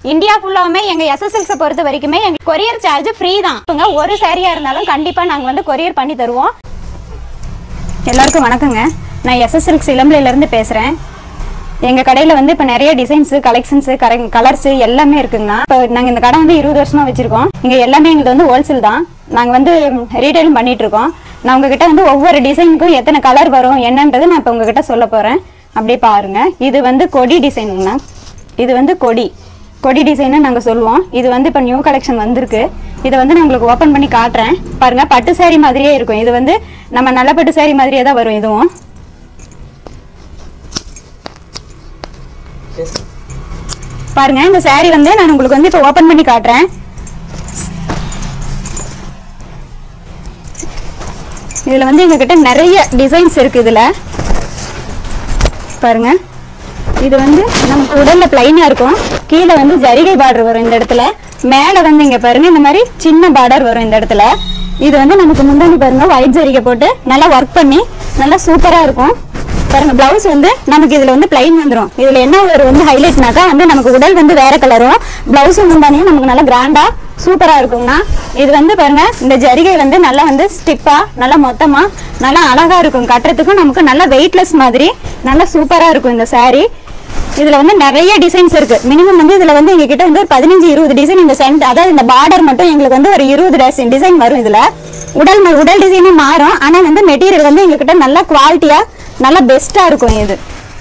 India ஃபுல்லாவுமே எங்க எஸ்எஸ்எல்ஸை பொறுத்த வரைக்குமே எங்க கொரியர் சார்ஜ் ஃப்ரீ தான் இப்போங்க ஒரு சாரியா இருந்தாலும் கண்டிப்பா நாங்க வந்து கொரியர் பண்ணி தருவோம் எல்லாருக்கும் வணக்கங்க நான் எஸ்எஸ்எல்ஸ் இளம்பிலையில இருந்து பேசுறேன் எங்க கடையில வந்து இப்ப நிறைய டிசைன்ஸ் கலெக்ஷன்ஸ் கலர்ஸ் எல்லாமே இருக்குங்கண்ணா இப்போ நாங்க இந்த கடை வந்து இருபது வருஷமா வச்சிருக்கோம் இங்க எல்லாமே எங்களுக்கு வந்து ஹோல்சேல் தான் நாங்க வந்து ரீட்டைலும் பண்ணிட்டு இருக்கோம் நான் உங்ககிட்ட வந்து ஒவ்வொரு டிசைனுக்கும் எத்தனை கலர் வரும் என்னன்றது நான் இப்போ உங்ககிட்ட சொல்ல போறேன் அப்படியே பாருங்க இது வந்து கொடி டிசைனுங்கண்ணா இது வந்து கொடி கொடி டிசைன்னு நாங்கள் சொல்லுவோம் இது வந்து இப்போ நியூ கலெக்ஷன் வந்திருக்கு இதை வந்து நான் உங்களுக்கு ஓப்பன் பண்ணி காட்டுறேன் பாருங்க பட்டு saree மாதிரியே இருக்கும் இது வந்து நம்ம நல்ல பட்டு saree மாதிரியே தான் வரும் இதுவும் பாருங்க இந்த saree வந்து நான் உங்களுக்கு வந்து இப்போ ஓப்பன் பண்ணி காட்டுறேன் இதுல வந்து எங்ககிட்ட நிறைய டிசைன்ஸ் இருக்கு இதுல பாருங்க இது வந்து நமக்கு உடல்ல பிளைனா இருக்கும் கீழே வந்து ஜரிகை பார்டர் வரும் இந்த இடத்துல மேல வந்து இங்க பாருங்க இந்த மாதிரி சின்ன பார்டர் வரும் இந்த இடத்துல இது வந்து நமக்கு முந்தானி பாருங்க ஒயிட் ஜரிகை போட்டு நல்லா ஒர்க் பண்ணி நல்லா சூப்பரா இருக்கும் பாருங்க பிளவுஸ் வந்து நமக்கு இதுல வந்து பிளைன் வந்துரும் இதுல என்ன ஒரு வந்து ஹைலைட்னாக்கா வந்து நமக்கு உடல் வந்து வேற கலரும் பிளவுஸும் முந்தானியும் நமக்கு நல்லா கிராண்டா சூப்பரா இருக்கும்னா இது வந்து பாருங்க இந்த ஜரிகை வந்து நல்லா வந்து ஸ்டிப்பா நல்லா மொத்தமா நல்லா அழகா இருக்கும் கட்டுறதுக்கும் நமக்கு நல்லா வெயிட்லெஸ் மாதிரி நல்லா சூப்பரா இருக்கும் இந்த saree இதுல வந்து நிறைய டிசைன்ஸ் இருக்கு மினிமம் வந்து இதுல வந்து எங்க கிட்ட வந்து ஒரு பதினஞ்சு இருபது டிசைன் இந்த சென்ட் அதாவது இந்த பார்டர் மட்டும் எங்களுக்கு வந்து ஒரு இருபது டிசைன் வரும் இதுல உடல் ம- உடல் டிசைனும் மாறும் ஆனா வந்து மெட்டீரியல் வந்து எங்க கிட்ட நல்ல குவாலிட்டியா நல்லா பெஸ்டா இருக்கும் இது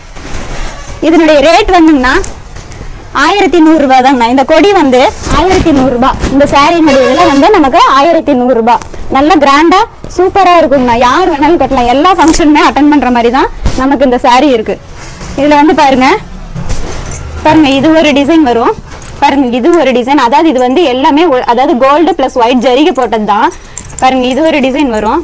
இதனுடைய ரேட் வந்துங்கன்னா ஆயிரத்தி நூறு ரூபாய் தாங்கண்ணா இந்த கொடி வந்து ஆயிரத்தி நூறு ரூபாய் இந்த சாரியினுடைய விலை வந்து நமக்கு ஆயிரத்தி நூறு ரூபாய் நல்ல கிராண்டா சூப்பரா இருக்குங்கண்ணா யார் வேணாலும் கட்டலாம் எல்லா ஃபங்க்ஷனுமே அட்டன் பண்ற மாதிரி தான் நமக்கு இந்த saree இருக்கு இதுல வந்து பாருங்க பாருங்க இது ஒரு டிசைன் வரும் பாருங்க இது ஒரு டிசைன் அதாவது இது வந்து எல்லாமே ஒ- அதாவது கோல்டு பிளஸ் ஒயிட் ஜரிகை போட்டது தான் பாருங்க இது ஒரு டிசைன் வரும்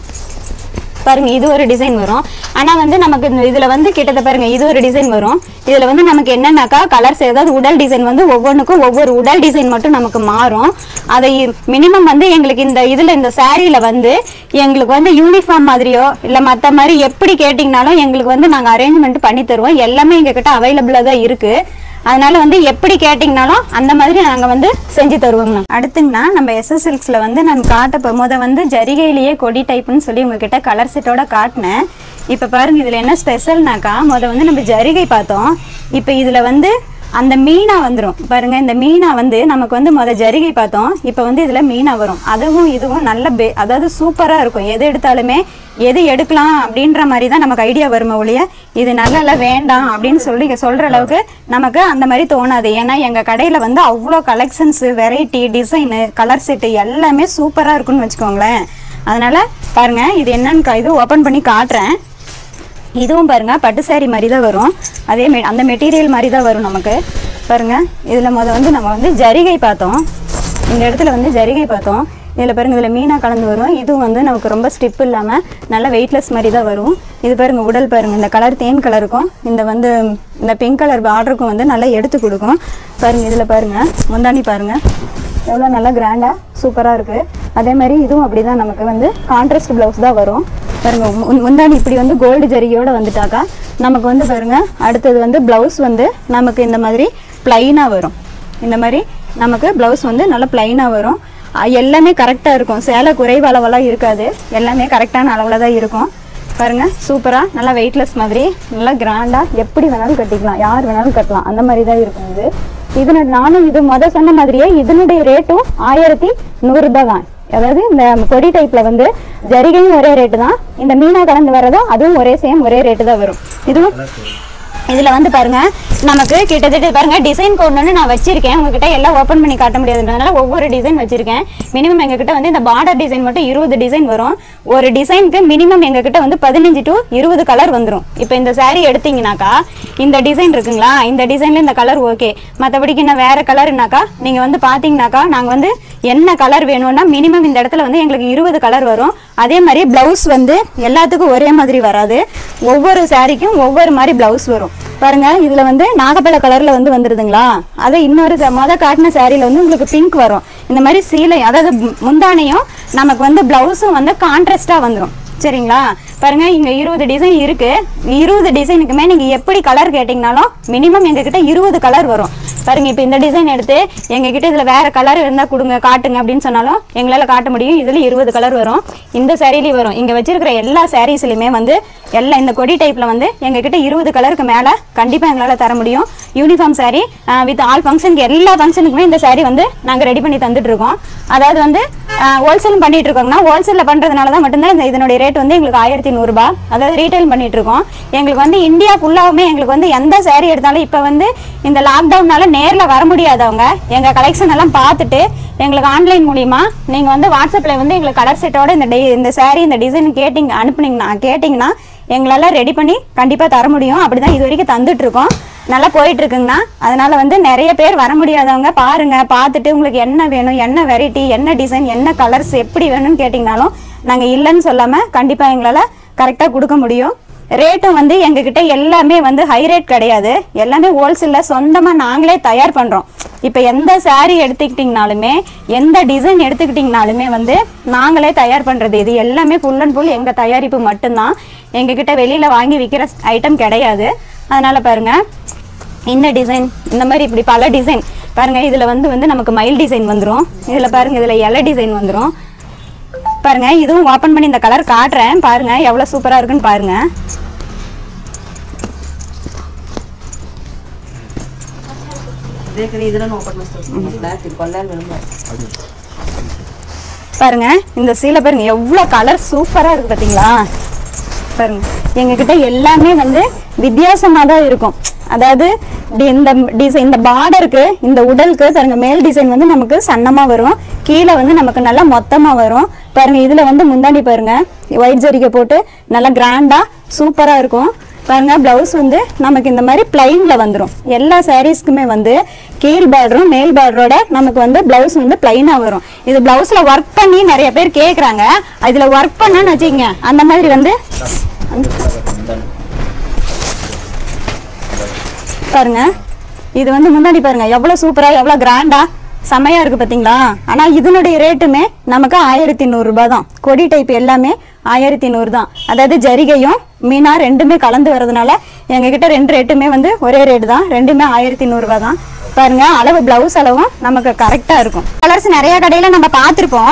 பாருங்க இது ஒரு டிசைன் வரும் ஆனா வந்து நமக்கு இந்த இதுல வந்து கிட்டத்தட்ட பாருங்க இது ஒரு டிசைன் வரும் இதுல வந்து நமக்கு என்னன்னாக்கா கலர்ஸ் ஏதாவது உடல் டிசைன் வந்து ஒவ்வொன்றுக்கும் ஒவ்வொரு உடல் டிசைன் மட்டும் நமக்கு மாறும் அதை மினிமம் வந்து எங்களுக்கு இந்த இதுல இந்த சாரீல வந்து எங்களுக்கு வந்து யூனிஃபார்ம் மாதிரியோ இல்ல மத்த மாதிரி எப்படி கேட்டிங்கனாலும் எங்களுக்கு வந்து நாங்க அரேஞ்ச்மெண்ட் பண்ணி தருவோம் எல்லாமே எங்க கிட்ட அவைலபிளா தான் இருக்கு அதனால வந்து எப்படி கேட்டிங்கனாலும் அந்த மாதிரி நாங்க வந்து செஞ்சு தருவோங்கண்ணா அடுத்துங்கண்ணா நம்ம எஸ்எஸ்எல்ஸ்ல வந்து நம்ம காட்ட போ- முத வந்து ஜரிகையிலேயே கொடி டைப்னு சொல்லி உங்ககிட்ட கலர் செட்டோட காட்டினேன் இப்போ பாருங்க இதுல என்ன ஸ்பெஷல்னாக்கா முத வந்து நம்ம ஜரிகை பார்த்தோம் இப்போ இதுல வந்து அந்த மீனா வந்துரும் பாருங்க இந்த மீனா வந்து நமக்கு வந்து முத ஜரிகை பார்த்தோம் இப்போ வந்து இதுல மீனா வரும் அதுவும் இதுவும் நல்ல பே அதாவது சூப்பரா இருக்கும் எது எடுத்தாலுமே எது எடுக்கலாம் அப்படின்ற மாதிரி தான் நமக்கு ஐடியா வருமே ஒழிய இது நல்லா வேண்டாம் அப்படின்னு சொல்லி சொல்ற அளவுக்கு நமக்கு அந்த மாதிரி தோணாது ஏன்னா எங்க கடையில வந்து அவ்வளோ collections variety design colour set எல்லாமே சூப்பரா இருக்கும்னு வச்சுக்கோங்களேன் அதனால பாருங்க இது என்னன்னு கா- இது ஓப்பன் பண்ணி காட்டுறேன் இதுவும் பாருங்க பட்டு saree மாதிரி தான் வரும் அதே மெ அந்த மெட்டீரியல் மாதிரி தான் வரும் நமக்கு பாருங்க இதில் முத வந்து நம்ம வந்து ஜரிகை பார்த்தோம் இந்த இடத்துல வந்து ஜரிகை பார்த்தோம் இதில் பாருங்க இதில் மீனா கலந்து வரும் இதுவும் வந்து நமக்கு ரொம்ப ஸ்டிப் இல்லாமல் நல்ல வெயிட்லெஸ் மாதிரி தான் வரும் இது பாருங்க உடல் பாருங்க இந்த கலர் தேன் கலருக்கும் இந்த வந்து இந்த பிங்க் கலர் பார்டருக்கும் வந்து நல்லா எடுத்து கொடுக்கும் பாருங்க இதில் பாருங்க முந்தானி பாருங்க எவ்வளோ நல்லா கிராண்டாக சூப்பராக இருக்குது அதே மாதிரி இதுவும் அப்படி தான் நமக்கு வந்து கான்ட்ராஸ்ட் ப்ளவுஸ் தான் வரும் பாருங்க முன்- முந்தானி இப்படி வந்து கோல்டு ஜரிகையோட வந்துட்டாக்கா நமக்கு வந்து பாருங்க அடுத்தது வந்து ப்ளவுஸ் வந்து நமக்கு இந்த மாதிரி ப்ளைனாக வரும் இந்த மாதிரி நமக்கு ப்ளவுஸ் வந்து நல்லா ப்ளைனாக வரும் அஹ் எல்லாமே கரெக்டாக இருக்கும் சேலை குறைவு அளவெல்லாம் இருக்காது எல்லாமே கரெக்டான அளவில் தான் இருக்கும் பாருங்க சூப்பரா நல்லா வெயிட்லெஸ் மாதிரி நல்லா கிராண்டா எப்படி வேணாலும் கட்டிக்கலாம் யார் வேணாலும் கட்டலாம் அந்த மாதிரி தான் இருக்கும் இது இதனோட நானும் இது முத சொன்ன மாதிரியே இதனுடைய ரேட்டும் ஆயிரத்தி நூறு ரூபாய் தான் அதாவது இந்த கொடி டைப்ல வந்து ஜரிகையும் ஒரே ரேட்டு தான் இந்த மீனா கலந்து வர்றதும் அதுவும் ஒரே சேம் ஒரே ரேட்டு தான் வரும் இதுவும் இதுல வந்து பாருங்க நமக்கு கிட்டத்தட்ட பாருங்க டிசைன் ஒன்று நான் வச்சிருக்கேன் உங்ககிட்ட எல்லாம் ஓப்பன் பண்ணி காட்ட முடியாதுன்றதுனால ஒவ்வொரு டிசைன் வச்சிருக்கேன் மினிமம் எங்ககிட்ட வந்து இந்த பார்டர் டிசைன் மட்டும் இருபது டிசைன் வரும் ஒரு டிசைனுக்கு மினிமம் எங்ககிட்ட வந்து பதினஞ்சு டு இருபது கலர் வந்துரும் இப்போ இந்த saree எடுத்தீங்கன்னாக்கா இந்த டிசைன் இருக்குங்களா இந்த டிசைன்ல இந்த கலர் ஓகே மற்றபடிக்கு என்ன வேற கலர்னாக்கா நீங்க வந்து பாத்தீங்கன்னாக்கா நாங்க வந்து என்ன கலர் வேணும்னா மினிமம் இந்த இடத்துல வந்து எங்களுக்கு இருபது கலர் வரும் அதே மாதிரி பிளவுஸ் வந்து எல்லாத்துக்கும் ஒரே மாதிரி வராது ஒவ்வொரு சாரிக்கும் ஒவ்வொரு மாதிரி பிளவுஸ் வரும் பாருங்க இதுல வந்து நாகப்பழ கலர்ல வந்து வந்துருதுங்களா அதே இன்னொரு ச- மொத காட்டின சாரியில வந்து உங்களுக்கு பிங்க் வரும் இந்த மாதிரி சீலை அதாவது மு- முந்தானையும் நமக்கு வந்து பிளவுஸும் வந்து கான்ட்ராஸ்டா வந்துரும் சரிங்களா பாருங்க இங்க இருபது டிசைன் இருக்கு இருபது டிசைனுக்குமே நீங்க எப்படி கலர் கேட்டிங்கனாலும் மினிமம் எங்ககிட்ட இருபது கலர் வரும் பாருங்க இப்போ இந்த டிசைன் எடுத்து எங்ககிட்ட இதுல வேற கலர் இருந்தா கொடுங்க காட்டுங்க அப்படின்னு சொன்னாலும் எங்களால காட்ட முடியும் இதுல இருபது கலர் வரும் இந்த சாரீலையும் வரும் இங்க வச்சிருக்கிற எல்லா சாரீஸ்லயுமே வந்து எல்லா இந்த கொடி டைப்ல வந்து எங்ககிட்ட இருபது கலருக்கு மேல கண்டிப்பா எங்களால தர முடியும் யூனிஃபார்ம் saree வித் ஆல் ஃபங்க்ஷனுக்கு எல்லா ஃபங்க்ஷனுக்குமே இந்த saree வந்து நாங்க ரெடி பண்ணி தந்துட்டு இருக்கோம் அதாவது வந்து ஹோல்சேல் பண்ணிட்டு இருக்கோம்னா ஹோல்சேல்ல பண்றதுனால தான் மட்டும்தான் இந்த இதனுடைய ரேட் வந்து எங்களுக்கு ஆயிரத்தி நூறுரூபா அதாவது ரீட்டைல் பண்ணிட்டு இருக்கோம் எங்களுக்கு வந்து இந்தியா ஃபுல்லாவுமே எங்களுக்கு வந்து எந்த saree எடுத்தாலும் இப்போ வந்து இந்த லாக்டவுன்னால நேர்ல வர முடியாதவங்க எங்க கலெக்ஷன் எல்லாம் பார்த்துட்டு எங்களுக்கு ஆன்லைன் மூலியமா நீங்க வந்து வாட்ஸ்அப்ல வந்து எங்களுக்கு கலர் செட்டோட இந்த டே இந்த saree இந்த டிசைன் கேட்டிங்க அனுப்புனீங்கன்னா கேட்டிங்கன்னா எங்களால ரெடி பண்ணி கண்டிப்பா தர முடியும் அப்படிதான் இது வரைக்கும் தந்துட்டு இருக்கோம் நல்லா போயிட்டு இருக்குங்கண்ணா அதனால வந்து நிறைய பேர் வர முடியாதவங்க பாருங்க பார்த்துட்டு உங்களுக்கு என்ன வேணும் என்ன வெரைட்டி என்ன டிசைன் என்ன கலர்ஸ் எப்படி வேணும்னு கேட்டிங்கனாலும் நாங்க இல்லைன்னு சொல்லாம கண்டிப்பா எங்களால கரெக்டா கொடுக்க முடியும் ரேட்டும் வந்து எங்ககிட்ட எல்லாமே வந்து ஹை ரேட் கிடையாது எல்லாமே ஹோல்சேல்ல சொந்தமா நாங்களே தயார் பண்றோம் இப்போ எந்த saree எடுத்துக்கிட்டிங்கனாலுமே எந்த டிசைன் எடுத்துக்கிட்டிங்கனாலுமே வந்து நாங்களே தயார் பண்றது இது எல்லாமே ஃபுல் அண்ட் ஃபுல் எங்க தயாரிப்பு மட்டும்தான் எங்ககிட்ட வெளியில வாங்கி விற்கிற ஐட்டம் கிடையாது அதனால பாருங்க இந்த டிசைன் இந்த மாதிரி இப்படி பல டிசைன் பாருங்க இதுல வந்து வந்து நமக்கு மயில் டிசைன் வந்துரும் இதுல பாருங்க இதுல இலை டிசைன் வந்துரும் பாருங்க இதுவும் ஓப்பன் பண்ணி இந்த கலர் காட்டுறேன் பாருங்க எவ்வளவு சூப்பரா இருக்குன்னு பாருங்க ಬೇಕರಿ ಇದನ್ನ ಓಪನ್ ಮಾಡ್ತಾರೆ ಕೊಲ್ಲ பாருங்க இந்த சீலை பாருங்க எவ்வளவு கலர் சூப்பரா இருக்கு பாத்தீங்களா பாருங்க எங்ககிட்ட எல்லாமே வந்து வித்தியாசமா தான் இருக்கும் அதாவது டி- இந்த டிசைன் இந்த பார்டருக்கு இந்த உடலுக்கு பாருங்க மேல் டிசைன் வந்து நமக்கு சன்னமா வரும் கீழே வந்து நமக்கு நல்லா மொத்தமா வரும் பாருங்க இதுல வந்து முந்தாண்டி பாருங்க ஒயிட் ஜரிகை போட்டு நல்லா கிராண்டா சூப்பரா இருக்கும் பாருங்க பிளவுஸ் வந்து நமக்கு இந்த மாதிரி பிளைன்ல வந்துரும் எல்லா சாரீஸ்க்குமே வந்து கீழ் பார்டரும் மேல் பார்டரோட நமக்கு வந்து பிளவுஸ் வந்து பிளைனா வரும் இது பிளவுஸ்ல ஒர்க் பண்ணி நிறைய பேர் கேக்குறாங்க இதுல ஒர்க் பண்ணன்னு வச்சுக்கங்க அந்த மாதிரி வந்து பாருங்க இது வந்து முன்னாடி பாருங்க எவ்வளவு சூப்பரா எவ்வளவு கிராண்டா செமையா இருக்கு பாத்தீங்களா ஆனா இதனுடைய ரேட்டுமே நமக்கு ஆயிரத்தி நூறு ரூபாய் தான் கொடி டைப் எல்லாமே ஆயிரத்தி நூறு தான் அதாவது ஜரிகையும் மீனா ரெண்டுமே கலந்து வரதுனால எங்ககிட்ட ரெண்டு ரேட்டுமே வந்து ஒரே ரேட்டு தான் ரெண்டுமே ஆயிரத்தி நூறு ரூபாய் தான் பாருங்க அளவு பிளவுஸ் அளவும் நமக்கு கரெக்டா இருக்கும் கலர்ஸ் நிறைய கடையில நம்ம பார்த்திருப்போம்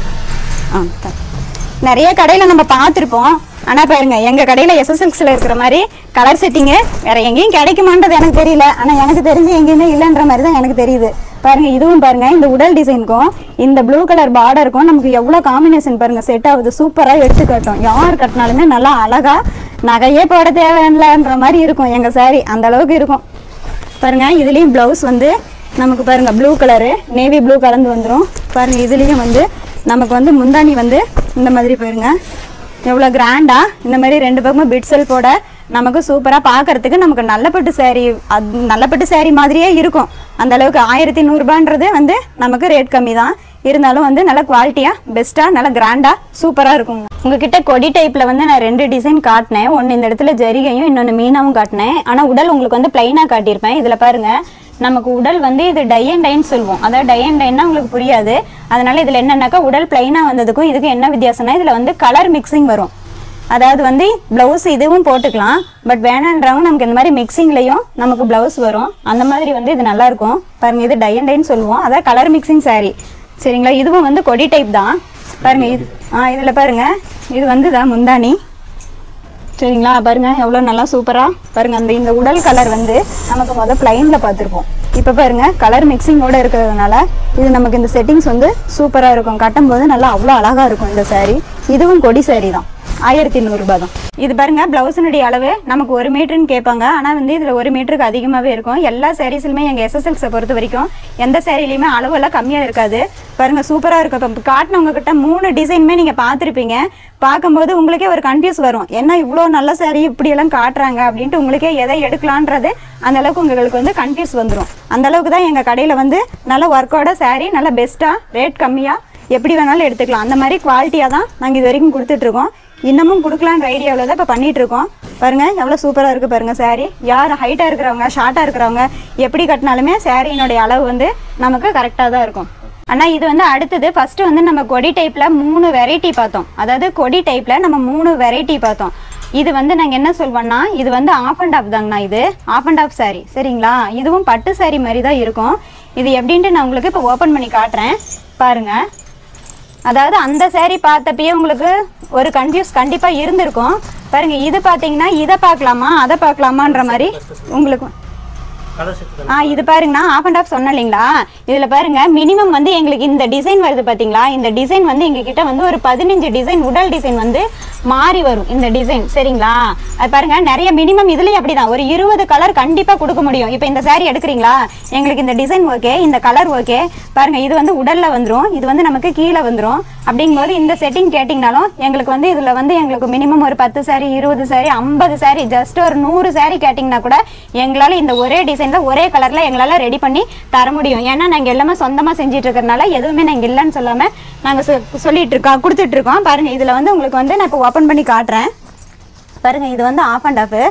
ஆ, த- நிறைய கடையில நம்ம பார்த்திருப்போம் ஆனா பாருங்க எங்க கடையில எஸ்எஸ்எல்ஸ்ல இருக்கிற மாதிரி கலர் செட்டிங்கு வேற எங்கேயும் கிடைக்குமான்றது எனக்கு தெரியல ஆனா எனக்கு தெரிஞ்சு எங்கேயுமே இல்லைன்ற மாதிரி தான் எனக்கு தெரியுது பாருங்க இதுவும் பாருங்க இந்த உடல் டிசைனுக்கும் இந்த ப்ளூ கலர் பார்டருக்கும் நமக்கு எவ்வளவு காம்பினேஷன் பாருங்க செட் ஆகுது சூப்பரா எடுத்து கட்டும் யார் கட்டினாலுமே நல்லா அழகா நகையே போட தேவையில்லைன்ற மாதிரி இருக்கும் எங்க saree அந்த அளவுக்கு இருக்கும் பாருங்க இதுலயும் பிளவுஸ் வந்து நமக்கு பாருங்க ப்ளூ கலரு நேவி ப்ளூ கலந்து வந்துரும் பாருங்க இதுலயும் வந்து நமக்கு வந்து முந்தானி வந்து இந்த மாதிரி பாருங்க எவ்வளோ கிராண்டா இந்த மாதிரி ரெண்டு பக்கமும் பிட்சல் போட நமக்கு சூப்பராக பார்க்கறதுக்கு நமக்கு நல்லப்பட்டு saree அது நல்லப்பட்டு saree மாதிரியே இருக்கும் அந்த அளவுக்கு ஆயிரத்தி நூறுரூபான்றது வந்து நமக்கு ரேட் கம்மி தான் இருந்தாலும் வந்து நல்ல குவாலிட்டியாக பெஸ்ட்டாக நல்ல கிராண்டாக சூப்பராக இருக்கும் உங்ககிட்ட கொடி டைப்பில் வந்து நான் ரெண்டு டிசைன் காட்டினேன் ஒன்று இந்த இடத்துல ஜரிகையும் இன்னொன்று மீனாவும் காட்டினேன் ஆனால் உடல் உங்களுக்கு வந்து பிளைனாக காட்டியிருப்பேன் இதில் பாருங்க நமக்கு உடல் வந்து இது டை அண்ட் டைன்னு சொல்லுவோம் அதாவது டை அண்ட் டைன்னா உங்களுக்கு புரியாது அதனால இதில் என்னன்னாக்கா உடல் பிளைனாக வந்ததுக்கும் இதுக்கு என்ன வித்தியாசம்னா இதில் வந்து கலர் மிக்சிங் வரும் அதாவது வந்து ப்ளவுஸ் இதுவும் போட்டுக்கலாம் பட் வேணான்றவங்க நமக்கு இந்த மாதிரி மிக்சிங்லையும் நமக்கு ப்ளவுஸ் வரும் அந்த மாதிரி வந்து இது நல்லா இருக்கும் பாருங்க இது டை அண்ட் டைன்னு சொல்லுவோம் அதாவது கலர் மிக்சிங் saree சரிங்களா இதுவும் வந்து கொடி டைப் தான் பாருங்க இது ஆ இதில் பாருங்க இது வந்து தான் முந்தானி சரிங்களா பாருங்க எவ்வளோ நல்லா சூப்பரா பாருங்க அந்த இந்த உடல் கலர் வந்து நமக்கு முதல் பிளைன்ல பார்த்துருப்போம் இப்போ பாருங்க கலர் மிக்சிங்கோட இருக்கிறதுனால இது நமக்கு இந்த செட்டிங்ஸ் வந்து சூப்பரா இருக்கும் கட்டும்போது நல்லா அவ்வளோ அழகா இருக்கும் இந்த saree இதுவும் கொடி saree தான் ஆயிரத்தி நூறுரூபா தான் இது பாருங்க பிளவுஸினுடைய அளவு நமக்கு ஒரு மீட்டர்னு கேட்பாங்க ஆனால் வந்து இதில் ஒரு மீட்டருக்கு அதிகமாகவே இருக்கும் எல்லா சாரீஸ்லையுமே எங்கள் எஸ்எஸ்எல்ஸை பொறுத்த வரைக்கும் எந்த சாரீலையுமே அளவெல்லாம் கம்மியாக இருக்காது பாருங்க சூப்பராக இருக்கும் இப்போ காட்டினவங்க கிட்ட மூணு டிசைனுமே நீங்கள் பார்த்துருப்பீங்க பார்க்கும்போது உங்களுக்கே ஒரு கன்ஃபியூஸ் வரும் என்ன இவ்வளோ நல்ல saree இப்படியெல்லாம் காட்டுறாங்க அப்படின்ட்டு உங்களுக்கே எதை எடுக்கலான்றது அந்த அளவுக்கு உங்களுக்கு வந்து கன்ஃபியூஸ் வந்துடும் அந்த அளவுக்கு தான் எங்கள் கடையில் வந்து நல்ல ஒர்க்கோட saree நல்ல பெஸ்ட்டாக ரேட் கம்மியாக எப்படி வேணாலும் எடுத்துக்கலாம் அந்த மாதிரி குவாலிட்டியாக தான் நாங்கள் இது வரைக்கும் கொடுத்துட்ருக்கோம் இன்னமும் கொடுக்கலான்ற ஐடியாவில் தான் இப்போ பண்ணிட்டு இருக்கோம் பாருங்க எவ்வளோ சூப்பராக இருக்குது பாருங்க saree யார் ஹைட்டாக இருக்கிறவங்க ஷார்ட்டாக இருக்கிறவங்க எப்படி கட்டினாலுமே சாரியினுடைய அளவு வந்து நமக்கு கரெக்டாக தான் இருக்கும் ஆனா இது வந்து அடுத்தது ஃபர்ஸ்ட் வந்து நம்ம கொடி டைப்ல மூணு வெரைட்டி பார்த்தோம் அதாவது கொடி டைப்ல நம்ம மூணு வெரைட்டி பார்த்தோம் இது வந்து நாங்க என்ன சொல்வோம்னா இது வந்து ஆஃப் அண்ட் ஆஃப் தாங்கண்ணா இது ஆஃப் அண்ட் ஆஃப் saree சரிங்களா இதுவும் பட்டு saree மாதிரி தான் இருக்கும் இது எப்படின்ட்டு நான் உங்களுக்கு இப்போ ஓப்பன் பண்ணி காட்டுறேன் பாருங்க அதாவது அந்த saree பார்த்தப்பயே உங்களுக்கு ஒரு கன்ஃபியூஸ் கண்டிப்பா இருந்திருக்கும் பாருங்க இது பாத்தீங்கன்னா இதை பார்க்கலாமா அதை பார்க்கலாமான்ற மாதிரி உங்களுக்கு ஆ இது பாருங்கண்ணா ஆஃப் அண்ட் ஆஃப் சொன்னேன் இல்லைங்களா இதுல பாருங்க மினிமம் வந்து எங்களுக்கு இந்த டிசைன் வருது பாத்தீங்களா இந்த டிசைன் வந்து எங்க கிட்ட வந்து ஒரு பதினஞ்சு டிசைன் உடல் டிசைன் வந்து மாறி வரும் இந்த டிசைன் சரிங்களா அது பாருங்க நிறைய மினிமம் இதுலயும் அப்படிதான் ஒரு இருபது கலர் கண்டிப்பா கொடுக்க முடியும் இப்போ இந்த saree எடுக்கிறீங்களா எங்களுக்கு இந்த டிசைன் ஓகே இந்த கலர் ஓகே பாருங்க இது வந்து உடல்ல வந்துரும் இது வந்து நமக்கு கீழே வந்துரும் அப்படிங்கும்போது இந்த செட்டிங் கேட்டிங்கனாலும் எங்களுக்கு வந்து இதுல வந்து எங்களுக்கு மினிமம் ஒரு பத்து saree இருபது saree ஐம்பது saree ஜஸ்ட் ஒரு நூறு saree கேட்டிங்கன்னா கூட எங்களால இந்த ஒரே டிசைன்ல ஒரே கலர்ல எங்களால ரெடி பண்ணி தர முடியும் ஏன்னா நாங்க எல்லாமே சொந்தமா செஞ்சுட்டு இருக்கறனால எதுவுமே நாங்க இல்லைன்னு சொல்லாம நாங்க சொ- சொல்லிட்டு இருக்கோம் கொடுத்துட்டு இருக்கோம் பாருங்க இதுல வந்து உங்களுக்கு வந்து நான் இப்போ ஓபன் பண்ணி காட்டுறேன் பாருங்க இது வந்து ஆஃப் அண்ட் ஆஃப்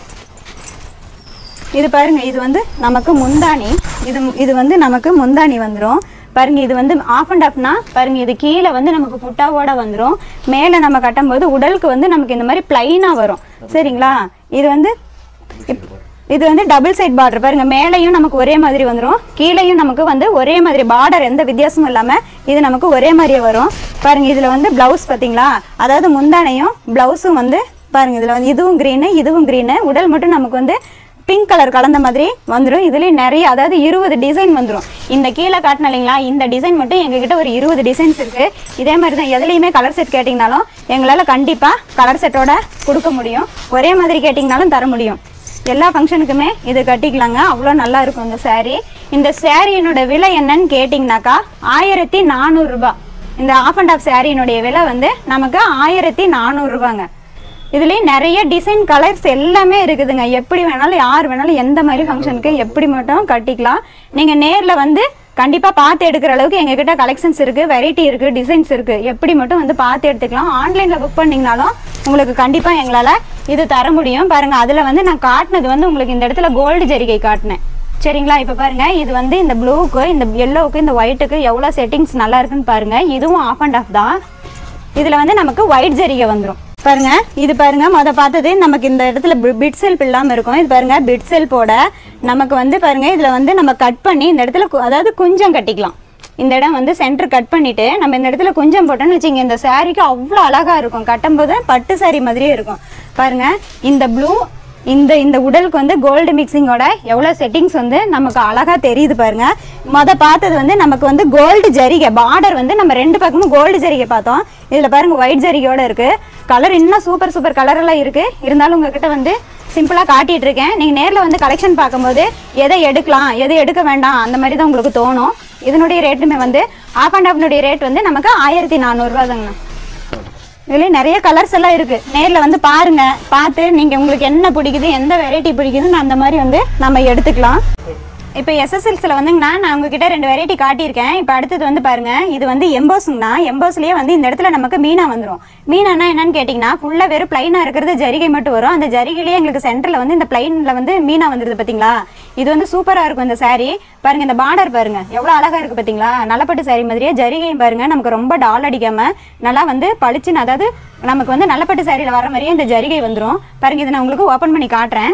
இது பாருங்க இது வந்து நமக்கு முந்தானி இது இது வந்து நமக்கு முந்தானி வந்துரும் பாருங்க இது வந்து ஆஃப் அண்ட் ஆஃப்னா பாருங்க இது கீழே வந்து நமக்கு புட்டாவோட வந்துரும் மேலே நம்ம கட்டும்போது உடலுக்கு வந்து நமக்கு இந்த மாதிரி பிளைனா வரும் சரிங்களா இது வந்து இப்- இது வந்து டபுள் சைட் பார்டர் பாருங்க மேலேயும் நமக்கு ஒரே மாதிரி வந்துரும் கீழேயும் நமக்கு வந்து ஒரே மாதிரி பார்டர் எந்த வித்தியாசமும் இல்லாம இது நமக்கு ஒரே மாதிரியே வரும் பாருங்க இதுல வந்து பிளவுஸ் பாத்தீங்களா அதாவது முந்தானையும் பிளவுஸும் வந்து பாருங்க இதுல வந்து இதுவும் green இதுவும் green உடல் மட்டும் நமக்கு வந்து பிங்க் கலர் கலந்த மாதிரி வந்துடும் இதுலேயும் நிறைய அதாவது இருபது டிசைன் வந்துடும் இந்த கீழே காட்டின இல்லைங்களா இந்த டிசைன் மட்டும் எங்ககிட்ட ஒரு இருபது டிசைன்ஸ் இருக்கு இதே மாதிரி தான் எதுலேயுமே கலர் செட் கேட்டிங்கனாலும் எங்களால் கண்டிப்பாக கலர் செட்டோட கொடுக்க முடியும் ஒரே மாதிரி கேட்டிங்கனாலும் தர முடியும் எல்லா ஃபங்க்ஷனுக்குமே இது கட்டிக்கலாங்க அவ்வளோ நல்லா இருக்கும் இந்த saree இந்த சாரியினோட விலை என்னன்னு கேட்டிங்கனாக்கா ஆயிரத்தி நானூறுரூபா இந்த ஆஃப் அண்ட் ஆஃப் சாரியினுடைய விலை வந்து நமக்கு ஆயிரத்தி நானூறுரூபாங்க இதுலேயும் நிறைய டிசைன் கலர்ஸ் எல்லாமே இருக்குதுங்க எப்படி வேணாலும் யார் வேணாலும் எந்த மாதிரி ஃபங்க்ஷனுக்கு எப்படி மட்டும் கட்டிக்கலாம் நீங்கள் நேரில் வந்து கண்டிப்பாக பார்த்து எடுக்கிற அளவுக்கு எங்ககிட்ட கலெக்ஷன்ஸ் இருக்குது வெரைட்டி இருக்குது டிசைன்ஸ் இருக்குது எப்படி மட்டும் வந்து பார்த்து எடுத்துக்கலாம் ஆன்லைனில் புக் பண்ணிங்கனாலும் உங்களுக்கு கண்டிப்பாக எங்களால் இது தர முடியும் பாருங்கள் அதில் வந்து நான் காட்டினது வந்து உங்களுக்கு இந்த இடத்துல கோல்டு ஜரிகை காட்டினேன் சரிங்களா இப்போ பாருங்க இது வந்து இந்த ப்ளூக்கு இந்த எல்லோவுக்கு இந்த ஒயிட்டுக்கு எவ்வளோ செட்டிங்ஸ் நல்லா இருக்குன்னு பாருங்க இதுவும் ஆஃப் அண்ட் ஆஃப் தான் இதுல வந்து நமக்கு ஒயிட் ஜரிகை வந்துரும் பாருங்க இது பாருங்க முத பார்த்தது நமக்கு இந்த இடத்துல பிட் செல்ப் இல்லாம இருக்கும் இது பாருங்க பிட் செல்போட நமக்கு வந்து பாருங்க இதுல வந்து நம்ம கட் பண்ணி இந்த இடத்துல கு- அதாவது குஞ்சம் கட்டிக்கலாம் இந்த இடம் வந்து சென்டர் கட் பண்ணிட்டு நம்ம இந்த இடத்துல குஞ்சம் போட்டோம்னு வச்சுங்க இந்த சாரிக்கு அவ்வளோ அழகா இருக்கும் கட்டும்போது பட்டு saree மாதிரியே இருக்கும் பாருங்க இந்த ப்ளூ இந்த இந்த உடலுக்கு வந்து கோல்டு மிக்சிங்கோட எவ்வளோ செட்டிங்ஸ் வந்து நமக்கு அழகா தெரியுது பாருங்க மொத பார்த்தது வந்து நமக்கு வந்து கோல்டு ஜரிகை பார்டர் வந்து நம்ம ரெண்டு பக்கமும் கோல்டு ஜரிகை பார்த்தோம் இதில் பாருங்க ஒயிட் ஜரிகையோட இருக்கு கலர் இன்னும் சூப்பர் சூப்பர் கலர் எல்லாம் இருக்கு இருந்தாலும் உங்ககிட்ட வந்து சிம்பிளாக காட்டிட்டு இருக்கேன் நீங்கள் நேரில் வந்து கலெக்ஷன் பார்க்கும்போது எதை எடுக்கலாம் எதை எடுக்க வேண்டாம் அந்த மாதிரி தான் உங்களுக்கு தோணும் இதனுடைய ரேட்டுமே வந்து ஆஃப் அண்ட் ஆஃப்னுடைய ரேட் வந்து நமக்கு ஆயிரத்தி நானூறுரூவா தாங்கண்ணா இதுலேயும் நிறைய கலர்ஸ் எல்லாம் இருக்கு நேர்ல வந்து பாருங்க பார்த்து நீங்க உங்களுக்கு என்ன பிடிக்குது எந்த வெரைட்டி பிடிக்குதுன்னு அந்த மாதிரி வந்து நம்ம எடுத்துக்கலாம் இப்போ எஸ்எஸ்எல்ஸில் வந்துங்கண்ணா நான் உங்ககிட்ட ரெண்டு வெரைட்டி காட்டியிருக்கேன் இப்போ அடுத்தது வந்து பாருங்க இது வந்து எம்போஸுங்கண்ணா எம்போஸ்லேயே வந்து இந்த இடத்துல நமக்கு மீனா வந்துடும் மீனானா என்னன்னு கேட்டிங்கன்னா ஃபுல்லாக வெறும் பிளைனாக இருக்கிறது ஜரிகை மட்டும் வரும் அந்த ஜரிகையிலேயே எங்களுக்கு சென்டரில் வந்து இந்த பிளைனில் வந்து மீனா வந்துடுது பார்த்தீங்களா இது வந்து சூப்பராக இருக்கும் இந்த saree பாருங்க இந்த பார்டர் பாருங்க எவ்வளோ அழகா இருக்கு பார்த்தீங்களா நல்லப்பட்டு saree மாதிரியே ஜரிகையும் பாருங்க நமக்கு ரொம்ப டால் அடிக்காம நல்லா வந்து பளிச்சுன்னு அதாவது நமக்கு வந்து நல்லப்பட்டு சாரியில் வர மாதிரியே இந்த ஜரிகை வந்துடும் பாருங்க இதை நான் உங்களுக்கு ஓப்பன் பண்ணி காட்டுறேன்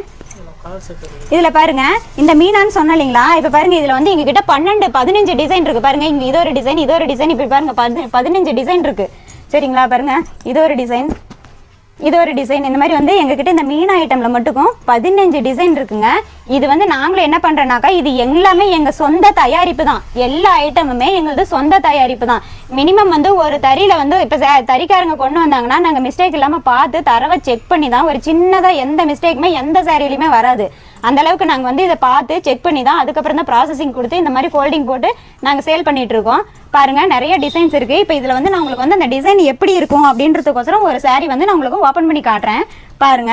இதுல பாருங்க இந்த மீனான்னு சொன்ன இல்லைங்களா இப்ப பாருங்க இதுல வந்து எங்ககிட்ட பன்னெண்டு பதினஞ்சு டிசைன் இருக்கு பாருங்க இங்க இது ஒரு டிசைன் இது ஒரு டிசைன் இப்படி பாருங்க பதி- பதினஞ்சு டிசைன் இருக்கு சரிங்களா பாருங்க இது ஒரு டிசைன் இது ஒரு டிசைன் இந்த மாதிரி வந்து எங்ககிட்ட இந்த மீன் ஐட்டம்ல மட்டுக்கும் பதினஞ்சு டிசைன் இருக்குங்க இது வந்து நாங்களும் என்ன பண்றோம்னாக்கா இது எல்லாமே எங்க சொந்த தயாரிப்பு தான் எல்லா ஐட்டமுமே எங்களது சொந்த தயாரிப்பு தான் மினிமம் வந்து ஒரு தறியில வந்து இப்ப ச- தறிக்காரங்க கொண்டு வந்தாங்கன்னா நாங்க மிஸ்டேக் இல்லாம பார்த்து தரவை செக் பண்ணி தான் ஒரு சின்னதா எந்த மிஸ்டேக்குமே எந்த சாரிலையுமே வராது அந்த அளவுக்கு நாங்க வந்து இதை பார்த்து செக் பண்ணி தான் அதுக்கப்புறம் தான் ப்ராசஸிங் கொடுத்து இந்த மாதிரி ஃபோல்டிங் போட்டு நாங்க சேல் பண்ணிட்டு இருக்கோம் பாருங்க நிறைய டிசைன்ஸ் இருக்கு இப்போ இதுல வந்து நான் உங்களுக்கு வந்து அந்த டிசைன் எப்படி இருக்கும் அப்படின்றதுக்கோசரம் ஒரு saree வந்து நான் உங்களுக்கு ஓப்பன் பண்ணி காட்டுறேன் பாருங்க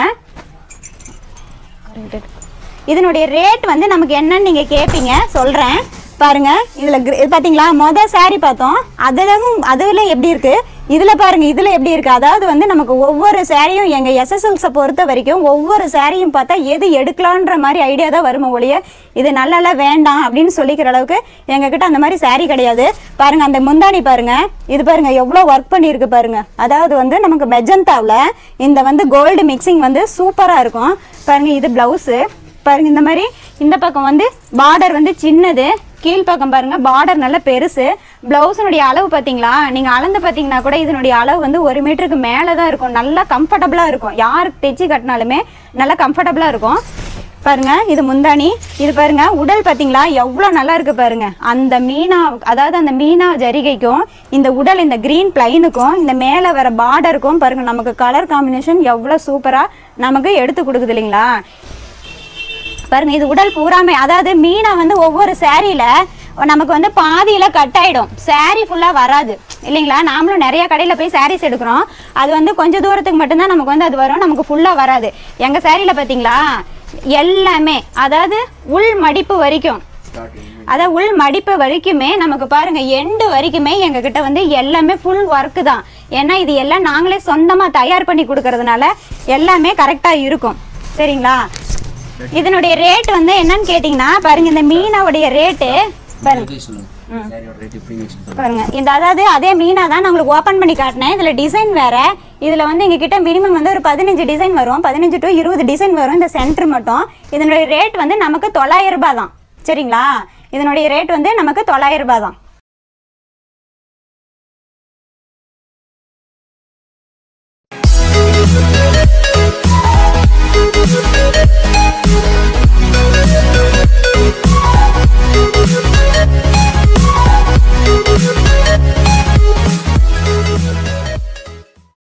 இதனுடைய ரேட் வந்து நமக்கு என்னன்னு நீங்க கேட்பீங்க சொல்றேன் பாருங்க இதுல gr- இது பாத்தீங்களா மொத saree பார்த்தோம் அதுலவும் அதுல எப்படி இருக்கு இதுல பாருங்க இதுல எப்படி இருக்கு அதாவது வந்து நமக்கு ஒவ்வொரு சாரியும் எங்க எஸ்எஸ்எல்ஸை பொறுத்த வரைக்கும் ஒவ்வொரு சாரியும் பார்த்தா எது எடுக்கலான்ற மாதிரி ஐடியா தான் வருமா ஒழிய இது நல்லா வேண்டாம் அப்படின்னு சொல்லிக்கிற அளவுக்கு எங்ககிட்ட அந்த மாதிரி saree கிடையாது பாருங்க அந்த முந்தாணி பாருங்க இது பாருங்க எவ்வளோ ஒர்க் பண்ணியிருக்கு பாருங்க அதாவது வந்து நமக்கு மெஜந்தாவில் இந்த வந்து கோல்டு மிக்சிங் வந்து சூப்பரா இருக்கும் பாருங்க இது பிளவுஸு பாருங்க இந்த மாதிரி இந்த பக்கம் வந்து பார்டர் வந்து சின்னது கீழ்ப்பக்கம் பாருங்க பார்டர் நல்ல பெருசு பிளவுஸினுடைய அளவு பார்த்தீங்களா நீங்க அளந்து பார்த்தீங்கன்னா கூட இதனுடைய அளவு வந்து ஒரு மீட்டருக்கு மேலே தான் இருக்கும் நல்லா கம்ஃபர்டபுளாக இருக்கும் யாருக்கு தைச்சு கட்டினாலுமே நல்லா கம்ஃபர்டபுளாக இருக்கும் பாருங்க இது முந்தானி இது பாருங்க உடல் பார்த்தீங்களா எவ்வளோ நல்லா இருக்கு பாருங்க அந்த மீனா அதாவது அந்த மீனா ஜரிகைக்கும் இந்த உடல் இந்த கிரீன் பிளைனுக்கும் இந்த மேலே வர பார்டருக்கும் பாருங்க நமக்கு கலர் காம்பினேஷன் எவ்வளோ சூப்பராக நமக்கு எடுத்து கொடுக்குது இல்லைங்களா பாருங்க இது உடல் பூராமே அதாவது மீனை வந்து ஒவ்வொரு சேரீல நமக்கு வந்து பாதியில கட் ஆயிடும் saree ஃபுல்லா வராது இல்லைங்களா நாமளும் நிறைய கடையில போய் sarees எடுக்கிறோம் அது வந்து கொஞ்ச தூரத்துக்கு மட்டும்தான் நமக்கு வந்து அது வரும் நமக்கு ஃபுல்லா வராது எங்க சேரீல பாத்தீங்களா எல்லாமே அதாவது உள் மடிப்பு வரைக்கும் அதாவது உள் மடிப்பு வரைக்குமே நமக்கு பாருங்க எண்டு வரைக்குமே எங்க கிட்ட வந்து எல்லாமே ஃபுல் ஒர்க்கு தான் ஏன்னா இது எல்லாம் நாங்களே சொந்தமா தயார் பண்ணி கொடுக்கறதுனால எல்லாமே கரெக்டா இருக்கும் சரிங்களா இதனுடைய ரேட் வந்து என்னன்னு கேட்டிங்கன்னா பாருங்க இந்த மீனாவுடைய ரேட்டு பாருங்க சாரியோட ரேட் இப்படி வச்சுருக்கோம் பாருங்க இந்த அதாவது அதே மீனா தான் நான் உங்களுக்கு ஓப்பன் பண்ணி காட்டினேன் இதில் டிசைன் வேற இதில் வந்து எங்ககிட்ட மினிமம் வந்து ஒரு பதினஞ்சு டிசைன் வரும் பதினஞ்சு டு இருபது டிசைன் வரும் இந்த சென்டர் மட்டும் இதனுடைய ரேட் வந்து நமக்கு தொள்ளாயிரம் ரூபாய் தான் சரிங்களா இதனுடைய ரேட் வந்து நமக்கு தொள்ளாயிரம் ரூபாய் தான்